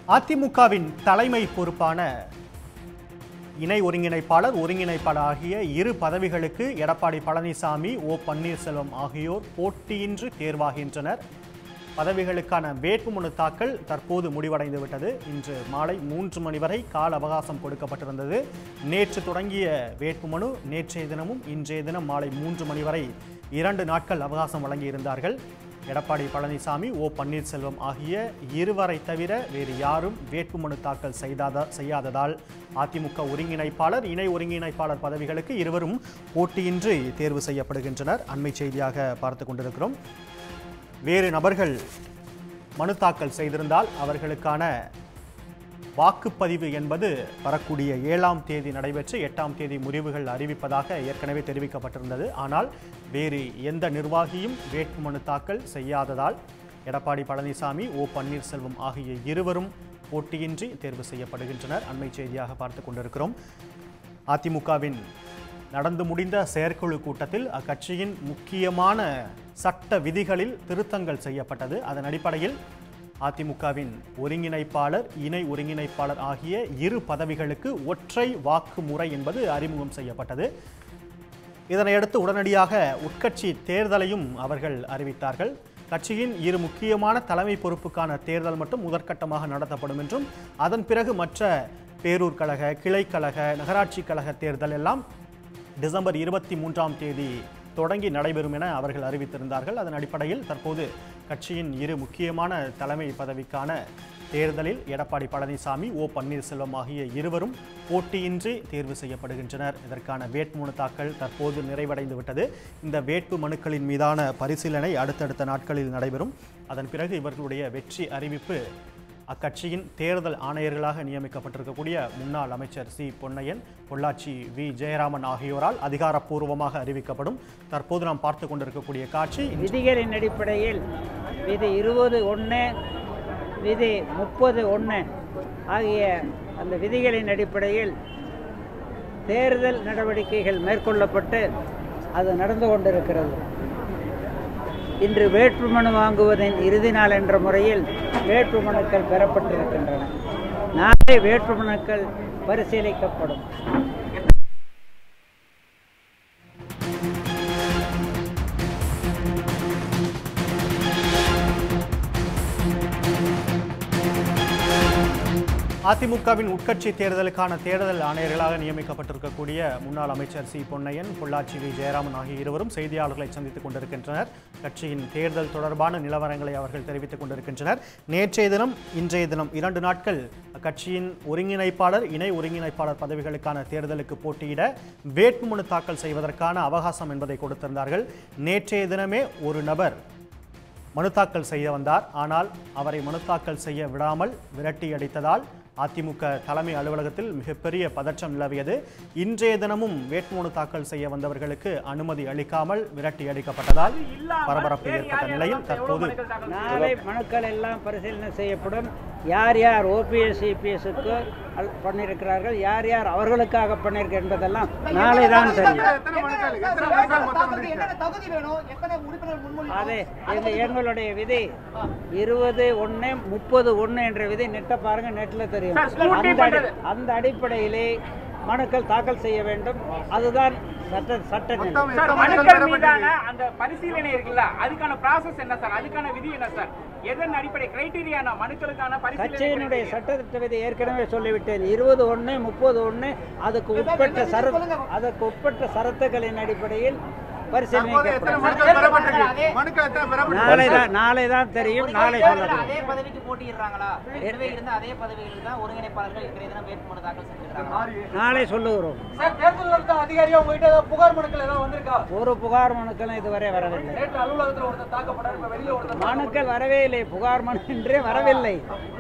அதிமுகவின் தலைமை பொறுப்பான இணை ஒருங்கிணைப்பாளர் ஒருங்கிணைப்பாளர் ஆகிய இரு பதவிகளுக்கு எடப்பாடி பழனிசாமி ஓ பன்னீர்செல்வம் ஆகியோர் போட்டியின்றி தேர்வாகின்றனர் பதவிகளுக்கான வேட்புமனு தாக்கல் தற்போது முடிவடைந்து விட்டது இன்று மாலை மூன்று மணி வரை கால அவகாசம் கொடுக்கப்பட்டிருந்தது நேற்று தொடங்கிய வேட்புமனு நேற்றைய தினமும் இன்றைய தினம் மாலை மூன்று மணி வரை இரண்டு நாட்கள் அவகாசம் வழங்கியிருந்தார்கள் எடப்பாடி பழனிசாமி ஓ பன்னீர்செல்வம் ஆகிய இருவரை தவிர வேறு யாரும் வேட்புமனு தாக்கல் செய்தாத செய்யாததால் அதிமுக ஒருங்கிணைப்பாளர் இணை ஒருங்கிணைப்பாளர் பதவிகளுக்கு இருவரும் போட்டியின்றி தேர்வு செய்யப்படுகின்றனர் அண்மை செய்தியாக பார்த்து கொண்டிருக்கிறோம் வேறு நபர்கள் மனு தாக்கல் செய்திருந்தால் அவர்களுக்கான வாக்குப்பதிவு என்பது வரக்கூடிய ஏழாம் தேதி நடைபெற்று எட்டாம் தேதி முடிவுகள் அறிவிப்பதாக ஏற்கனவே தெரிவிக்கப்பட்டிருந்தது ஆனால் வேறு எந்த நிர்வாகியும் வேட்புமனு தாக்கல் செய்யாததால் எடப்பாடி பழனிசாமி ஓ பன்னீர்செல்வம் ஆகிய இருவரும் போட்டியின்றி தேர்வு செய்யப்படுகின்றனர் அண்மை செய்தியாக பார்த்து கொண்டிருக்கிறோம் அதிமுகவின் நடந்து முடிந்த செயற்குழு கூட்டத்தில் அக்கட்சியின் முக்கியமான சட்ட விதிகளில் திருத்தங்கள் செய்யப்பட்டது அதன் அடிப்படையில் அதிமுகவின் ஒருங்கிணைப்பாளர் இணை ஒருங்கிணைப்பாளர் ஆகிய இரு பதவிகளுக்கு ஒற்றை வாக்கு முறை என்பது அறிமுகம் செய்யப்பட்டது இதனையடுத்து உடனடியாக உட்கட்சி தேர்தலையும் அவர்கள் அறிவித்தார்கள் கட்சியின் இரு முக்கியமான தலைமை பொறுப்புக்கான தேர்தல் மட்டும் முதற்கட்டமாக நடத்தப்படும் என்றும் அதன் பிறகு மற்ற பேரூர் கழக கிளைக்கழக நகராட்சி கழக தேர்தல் எல்லாம் டிசம்பர் இருபத்தி மூன்றாம் தேதி தொடங்கி நடைபெறும் என அவர்கள் அறிவித்திருந்தார்கள் அதன் அடிப்படையில் தற்போது கட்சியின் இரு முக்கியமான தலைமை பதவிக்கான தேர்தலில் எடப்பாடி பழனிசாமி ஓ பன்னீர்செல்வம் ஆகிய இருவரும் போட்டியின்றி தேர்வு செய்யப்படுகின்றனர் இதற்கான வேட்புமனு தாக்கல் தற்போது நிறைவடைந்து விட்டது இந்த வேட்பு மனுக்களின் மீதான பரிசீலனை அடுத்தடுத்த நாட்களில் நடைபெறும் அதன் பிறகு இவர்களுடைய வெற்றி அறிவிப்பு அக்கட்சியின் தேர்தல் ஆணையர்களாக நியமிக்கப்பட்டிருக்கக்கூடிய முன்னாள் அமைச்சர் சி பொன்னையன் பொள்ளாச்சி வி ஜெயராமன் ஆகியோரால் அதிகாரப்பூர்வமாக அறிவிக்கப்படும் தற்போது நாம் பார்த்து கொண்டிருக்கக்கூடிய காட்சி விதிகளின் அடிப்படையில் விதி இருபது ஒன்று விதி முப்பது ஒன்று ஆகிய அந்த விதிகளின் அடிப்படையில் தேர்தல் நடவடிக்கைகள் மேற்கொள்ளப்பட்டு அது நடந்து கொண்டிருக்கிறது இன்று வேட்புமனு வாங்குவதின் இறுதி நாள் என்ற முறையில் வேட்புமனுக்கள் பெறப்பட்டிருக்கின்றன நாளை வேட்புமனுக்கள் பரிசீலிக்கப்படும் அதிமுகவின் உட்கட்சி தேர்தலுக்கான தேர்தல் ஆணையர்களாக நியமிக்கப்பட்டிருக்கக்கூடிய முன்னாள் அமைச்சர் சி பொன்னையன் பொள்ளாச்சி வி ஜெயராமன் ஆகிய இருவரும் செய்தியாளர்களை சந்தித்துக் கொண்டிருக்கின்றனர் கட்சியின் தேர்தல் தொடர்பான நிலவரங்களை அவர்கள் தெரிவித்துக் கொண்டிருக்கின்றனர் நேற்றைய தினம் இன்றைய தினம் இரண்டு நாட்கள் அக்கட்சியின் ஒருங்கிணைப்பாளர் இணை ஒருங்கிணைப்பாளர் பதவிகளுக்கான தேர்தலுக்கு போட்டியிட வேட்புமனு தாக்கல் செய்வதற்கான அவகாசம் என்பதை கொடுத்திருந்தார்கள் நேற்றைய தினமே ஒரு நபர் மனு தாக்கல் செய்ய வந்தார் ஆனால் அவரை மனு தாக்கல் செய்ய விடாமல் விரட்டி அடித்ததால் அதிமுக தலைமை அலுவலகத்தில் மிகப்பெரிய பதற்றம் நிலவியது இன்றைய தினமும் வேட்புமனு தாக்கல் செய்ய வந்தவர்களுக்கு அனுமதி அளிக்காமல் விரட்டி அடிக்கப்பட்டதால் பரபரப்பு ஏற்பட்ட நிலையில் தற்போது நாளை மனுக்கள் எல்லாம் பரிசீலனை செய்யப்படும் யார் யார் ஓபிஎஸ் சிபிஎஸ்க்கு பண்ணியிருக்கிறார்கள் யார் யார் அவர்களுக்காக பண்ணியிருக்க என்பதெல்லாம் நாளை தான் தெரியும் எத்தனை மனுக்கள் எத்தனை மனுக்கள் மொத்தம் வந்துருச்சு என்னென்ன தகுதி வேணும் எத்தனை உறுப்பினர் முன்மொழி அது எங்க எங்களுடைய விதி இருபது ஒன்று முப்பது ஒன்று என்ற விதி நெட்டை பாருங்க நெட்டில் தெரியும் அந்த அடி- அந்த அடிப்படையிலே மனுக்கள் தாக்கல் செய்ய வேண்டும் அதுதான் சட்ட சட்ட நிலை மொத்தம் சார் எத்தனை மனுக்கள் மனுக்கள் பெறப்பட்டுச்சு? மீதான அந்த பரிசீலனை இருக்குல்ல அதுக்கான ப்ராசஸ் என்ன சார் அதுக்கான விதி என்ன சார் எதன் அடிப்படை கிரைட்டீரியா மனுக்களுக்கான பரிசீலனை கட்சியினுடைய சட்டத்திட்ட விதி ஏற்கனவே சொல்லிவிட்டேன் இருபது ஒன்று முப்பது ஒன்று அதுக்கு உட்பட்ட சர அதற்கு உட்பட்ட சரத்துகளின் அடிப்படையில் தற்போது எத்தனை பரிசீலனை மனுக்கள் பெறப்பட்டிருக்கு மனுக்கள் எத்தனை பெறப்பட்டிருக்கு நாளை தான் நாளை தான் தெரியும் நாளை சொல்லலாம் அதே பதவிக்கு போட்டியிடுறாங்களா ஏற்கனவே இருந்த அதே பதவிகளுக்கு தான் ஒருங்கிணைப்பாளர்கள் இன்றைய தினம் வேட்புமனு தாக்கல் செஞ்சிருக்காங்க நாளை சொல்லுகிறோம் சார் தேர்தல் நடத்த அதிகாரியா உங்ககிட்ட ஏதாவது புகார் மனுக்கள் ஏதாவது வந்திருக்கா ஒரு புகார் மனுக்களும் இதுவரை வரவில்லை நேற்று அலுவலகத்தில் ஒருத்தர் தாக்கப்பட்டார் இப்ப வெளியில ஒருத்தர் மனுக்கள் வரவே இல்லை புகார் மனு என்றே வரவில்லை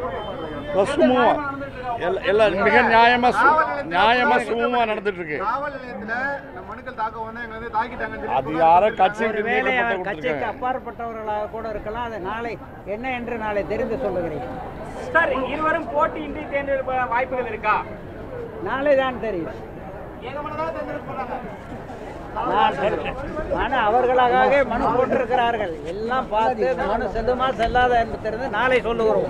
சுமூகமா எல்லாம் எல்லாம் மிக நியாயமா சு- நியாயமா சுமூகமா நடந்துட்டு இருக்கு காவல் நிலையத்துல நம்ம மனுக்கள் தாக்க வந்து எங்க வந்து தாக்கிட்டாங்கன்னு சொல்லி அது யாரோ கட்சி விட்டு ஒருவேளை நீக்கப்பட்டு அவர் கட்சிக்கு கொடுத்துருக்காங்க அப்பாற்பட்டவர்களாக கூட இருக்கலாம் அது நாளை என்ன என்று நாளை தெரிந்து சொல்லுகிறேன் சார் இருவரும் போட்டியின்றி தேர்ந்தெடுப்ப வாய்ப்புகள் இருக்கா நாளை தான் தெரியும் ஏகமனதாக தேர்ந்தெடுக்க போறாங்க மனு அவர்களாக மனு போட்டிருக்கிறார்கள் எல்லாம் பார்த்து இந்த மனு செல்லுமா செல்லாத என்று தெரிந்து நாளை சொல்லுகிறோம்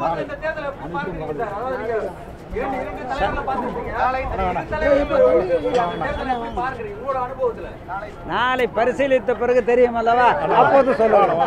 நாளை பரிசீலித்த பிறகு தெரியும் அல்லவா அப்போது சொல்லுவோம்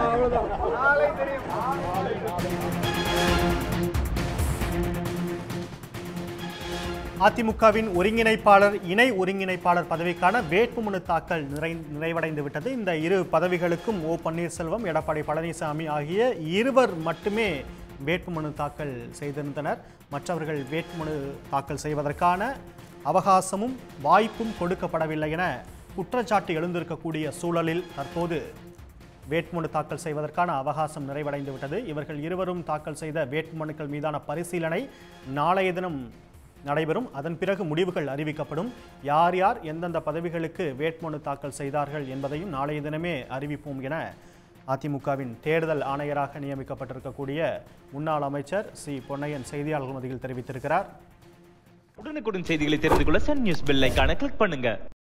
அதிமுகவின் ஒருங்கிணைப்பாளர் இணை ஒருங்கிணைப்பாளர் பதவிக்கான வேட்புமனு தாக்கல் நிறை நிறைவடைந்து விட்டது இந்த இரு பதவிகளுக்கும் ஓ பன்னீர்செல்வம் எடப்பாடி பழனிசாமி ஆகிய இருவர் மட்டுமே வேட்புமனு தாக்கல் செய்திருந்தனர் மற்றவர்கள் வேட்புமனு தாக்கல் செய்வதற்கான அவகாசமும் வாய்ப்பும் கொடுக்கப்படவில்லை என குற்றச்சாட்டு எழுந்திருக்கக்கூடிய சூழலில் தற்போது வேட்புமனு தாக்கல் செய்வதற்கான அவகாசம் நிறைவடைந்து விட்டது இவர்கள் இருவரும் தாக்கல் செய்த வேட்புமனுக்கள் மீதான பரிசீலனை நாளைய தினம் நடைபெறும் அதன் பிறகு முடிவுகள் அறிவிக்கப்படும் யார் யார் எந்தெந்த பதவிகளுக்கு வேட்புமனு தாக்கல் செய்தார்கள் என்பதையும் நாளைய தினமே அறிவிப்போம் என அதிமுகவின் தேர்தல் ஆணையராக நியமிக்கப்பட்டிருக்கக்கூடிய முன்னாள் அமைச்சர் சி பொன்னையன் செய்தியாளர்கள் மத்தியில் தெரிவித்திருக்கிறார் உடனுக்குடன் செய்திகளை தெரிந்து கொள்ள சன் நியூஸ் பெல் ஐகானை கிளிக் பண்ணுங்க